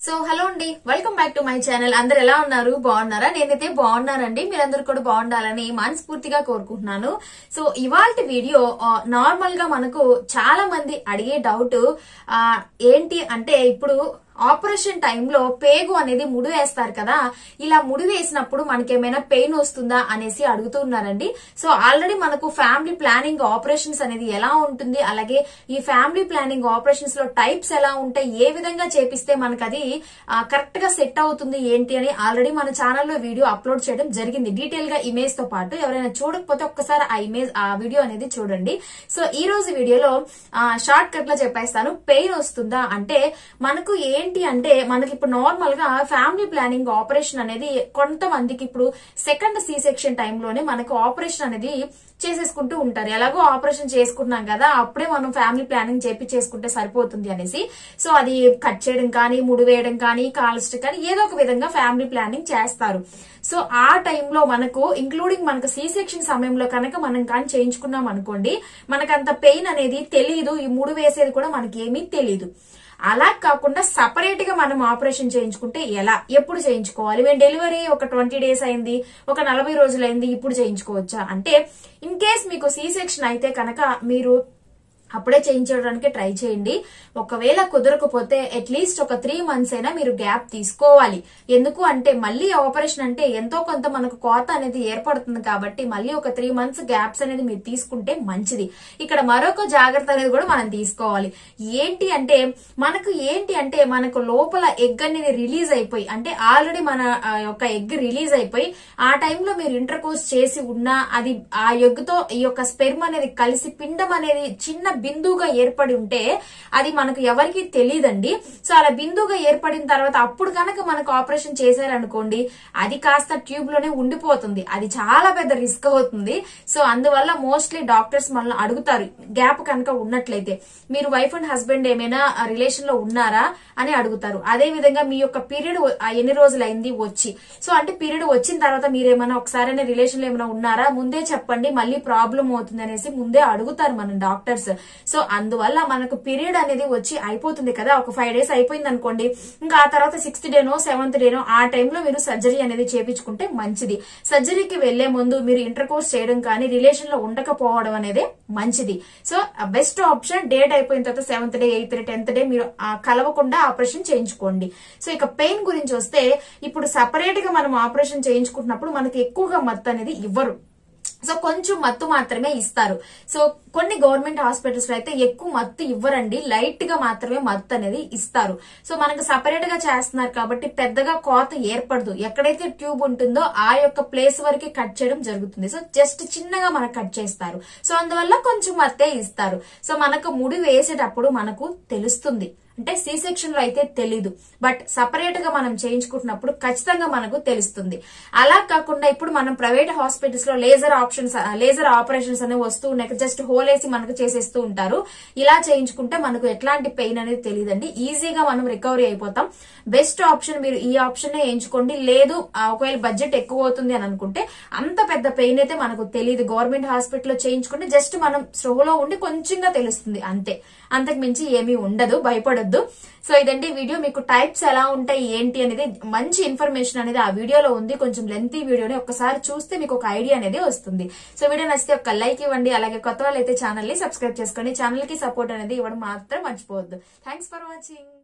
so hello అండి welcome back to my channel అందరు ఎలా ఉన్నారు బాగున్నారా నేనైతే బాగున్నానండి మీరందరూ కూడా బాగుండాలని మనస్ఫూర్తిగా కోరుకుంటున్నాను సో ఇవాళ వీడియో నార్మల్ గా మనకు చాలా మంది అడిగే డౌట్ ఏంటి అంటే ఇప్పుడు ఆపరేషన్ టైంలో పేగు అనేది ముడి వేస్తారు కదా ఇలా ముడి వేసినప్పుడు మనకేమైనా పెయిన్ వస్తుందా అనేసి అడుగుతున్నారండి సో ఆల్రెడీ మనకు ఫ్యామిలీ ప్లానింగ్ ఆపరేషన్స్ అనేది ఎలా ఉంటుంది అలాగే ఈ ఫ్యామిలీ ప్లానింగ్ ఆపరేషన్స్ లో టైప్స్ ఎలా ఉంటాయి ఏ విధంగా చేపిస్తే మనకు అది కరెక్ట్ గా సెట్ అవుతుంది ఏంటి అని ఆల్రెడీ మన ఛానల్లో వీడియో అప్లోడ్ చేయడం జరిగింది డీటెయిల్ గా ఇమేజ్ తో పాటు ఎవరైనా చూడకపోతే ఒక్కసారి ఆ ఇమేజ్ ఆ వీడియో అనేది చూడండి సో ఈ రోజు వీడియోలో షార్ట్ కట్ లో చెప్పేస్తాను పెయిన్ వస్తుందా అంటే మనకు ఏంటి అంటే మనకి ఇప్పుడు నార్మల్ గా ఫ్యామిలీ ప్లానింగ్ ఆపరేషన్ అనేది కొంతమందికి ఇప్పుడు సెకండ్ సి సెక్షన్ టైంలోనే మనకు ఆపరేషన్ అనేది చేసేసుకుంటూ ఉంటారు ఎలాగో ఆపరేషన్ చేసుకుంటున్నాం కదా అప్పుడే మనం ఫ్యామిలీ ప్లానింగ్ చెప్పి చేసుకుంటే సరిపోతుంది అనేసి సో అది కట్ చేయడం కానీ ముడి వేయడం కానీ కాల్స్ట్ కానీ ఏదో ఒక విధంగా ఫ్యామిలీ ప్లానింగ్ చేస్తారు సో ఆ టైంలో మనకు ఇంక్లూడింగ్ మనకు సి సెక్షన్ సమయంలో కనుక మనం కానీ చేయించుకున్నాం అనుకోండి మనకంత పెయిన్ అనేది తెలియదు ఈ ముడి వేసేది కూడా మనకి ఏమీ తెలియదు అలా కాకుండా సపరేట్ గా మనం ఆపరేషన్ చేయించుకుంటే ఎలా ఎప్పుడు చేయించుకోవాలి మేము డెలివరీ ఒక ట్వంటీ డేస్ అయింది ఒక నలభై రోజులు అయింది ఇప్పుడు చేయించుకోవచ్చా అంటే ఇన్ కేస్ మీకు సి సెక్షన్ అయితే కనుక మీరు అప్పుడే చేయించడానికి ట్రై చేయండి ఒకవేళ కుదరకపోతే అట్లీస్ట్ ఒక త్రీ మంత్స్ అయినా మీరు గ్యాప్ తీసుకోవాలి ఎందుకు అంటే మళ్ళీ ఆపరేషన్ అంటే ఎంతో కొంత మనకు కోత అనేది ఏర్పడుతుంది కాబట్టి మళ్ళీ ఒక త్రీ మంత్స్ గ్యాప్స్ అనేది మీరు తీసుకుంటే మంచిది ఇక్కడ మరొక జాగ్రత్త అనేది కూడా మనం తీసుకోవాలి ఏంటి అంటే మనకు ఏంటి అంటే మనకు లోపల ఎగ్ అనేది రిలీజ్ అయిపోయి అంటే ఆల్రెడీ మన యొక్క ఎగ్ రిలీజ్ అయిపోయి ఆ టైంలో మీరు ఇంటర్ కోర్స్ చేసి ఉన్నా అది ఆ ఎగ్ తో ఈ యొక్క స్పెర్మ్ అనేది కలిసి పిండం అనేది చిన్న బిందువుగా ఏర్పడి ఉంటే అది మనకు ఎవరికి తెలియదండి సో అలా బిందువుగా ఏర్పడిన తర్వాత అప్పుడు కనుక మనకు ఆపరేషన్ చేశారనుకోండి అది కాస్త ట్యూబ్ లోనే ఉండిపోతుంది అది చాలా పెద్ద రిస్క్ అవుతుంది సో అందువల్ల మోస్ట్లీ డాక్టర్స్ మనల్ని అడుగుతారు గ్యాప్ కనుక ఉన్నట్లయితే మీరు వైఫ్ అండ్ హస్బెండ్ ఏమైనా రిలేషన్ లో ఉన్నారా అని అడుగుతారు అదే విధంగా మీ యొక్క పీరియడ్ ఎన్ని రోజులు అయింది వచ్చి సో అంటే పీరియడ్ వచ్చిన తర్వాత మీరేమైనా ఒకసారి రిలేషన్ లో ఏమైనా ఉన్నారా ముందే చెప్పండి మళ్ళీ ప్రాబ్లం అవుతుంది అనేసి ముందే అడుగుతారు మన డాక్టర్స్ సో అందువల్ల మనకు పీరియడ్ అనేది వచ్చి అయిపోతుంది కదా ఒక ఫైవ్ డేస్ అయిపోయింది అనుకోండి ఇంకా ఆ తర్వాత సిక్స్త్ డేనో సెవెంత్ డేనో ఆ టైంలో మీరు సర్జరీ అనేది చేపించుకుంటే మంచిది సర్జరీకి వెళ్లే ముందు మీరు ఇంటర్ కోర్స్ చేయడం కానీ రిలేషన్ లో ఉండకపోవడం అనేది మంచిది సో బెస్ట్ ఆప్షన్ డేట్ అయిపోయిన తర్వాత seventh day eighth day tenth day మీరు కలవకుండా ఆపరేషన్ చేయించుకోండి సో ఇక పెయిన్ గురించి వస్తే ఇప్పుడు సపరేట్ గా మనం ఆపరేషన్ చేయించుకుంటున్నప్పుడు మనకి ఎక్కువగా మత్తు అనేది ఇవ్వరు సో కొంచెం మత్తు మాత్రమే ఇస్తారు సో కొన్ని గవర్నమెంట్ హాస్పిటల్స్ లో అయితే ఎక్కువ మత్తు ఇవ్వరండి లైట్ గా మాత్రమే మత్తు అనేది ఇస్తారు సో మనకు సపరేట్ గా చేస్తున్నారు కాబట్టి పెద్దగా కోత ఏర్పడదు ఎక్కడైతే ట్యూబ్ ఉంటుందో ఆ యొక్క ప్లేస్ వరకు కట్ చేయడం జరుగుతుంది సో జస్ట్ చిన్నగా మనకు కట్ చేస్తారు సో అందువల్ల కొంచెం మత్తే ఇస్తారు సో మనకు ముడి వేసేటప్పుడు మనకు తెలుస్తుంది అంటే సి సెక్షన్ లో అయితే తెలీదు బట్ సపరేట్ గా మనం చేయించుకుంటున్నప్పుడు ఖచ్చితంగా మనకు తెలుస్తుంది అలా కాకుండా ఇప్పుడు మనం ప్రైవేట్ హాస్పిటల్స్ లో లేజర్ ఆప్షన్స్ లేజర్ ఆపరేషన్స్ అనేవి వస్తూ ఉన్నాయి జస్ట్ హోల్ వేసి మనకు చేసేస్తూ ఉంటారు ఇలా చేయించుకుంటే మనకు ఎట్లాంటి పెయిన్ అనేది తెలియదండి ఈజీగా మనం రికవరీ అయిపోతాం బెస్ట్ ఆప్షన్ మీరు ఈ ఆప్షన్ ఎంచుకోండి లేదు ఒకవేళ బడ్జెట్ ఎక్కువ అవుతుంది అని అనుకుంటే అంత పెద్ద పెయిన్ అయితే మనకు తెలియదు గవర్నమెంట్ హాస్పిటల్లో చేయించుకుంటే జస్ట్ మనం స్లోలో ఉండి కొంచెంగా తెలుస్తుంది అంతే అంతకు మించి ఏమీ ఉండదు భయపడొద్దు సో ఇదండి వీడియో మీకు టైప్స్ ఎలా ఉంటాయి ఏంటి అనేది మంచి ఇన్ఫర్మేషన్ అనేది ఆ వీడియోలో ఉంది కొంచెం లెంతీ వీడియోని ఒకసారి చూస్తే మీకు ఒక ఐడియా అనేది వస్తుంది సో వీడియో నచ్చితే ఒక లైక్ ఇవ్వండి అలాగే కొత్త వాళ్ళు అయితే ఛానల్ ని సబ్స్క్రైబ్ చేసుకోండి ఛానల్ కి సపోర్ట్ అనేది ఇవ్వడం మాత్రం మర్చిపోవద్దు థ్యాంక్స్ ఫర్ వాచింగ్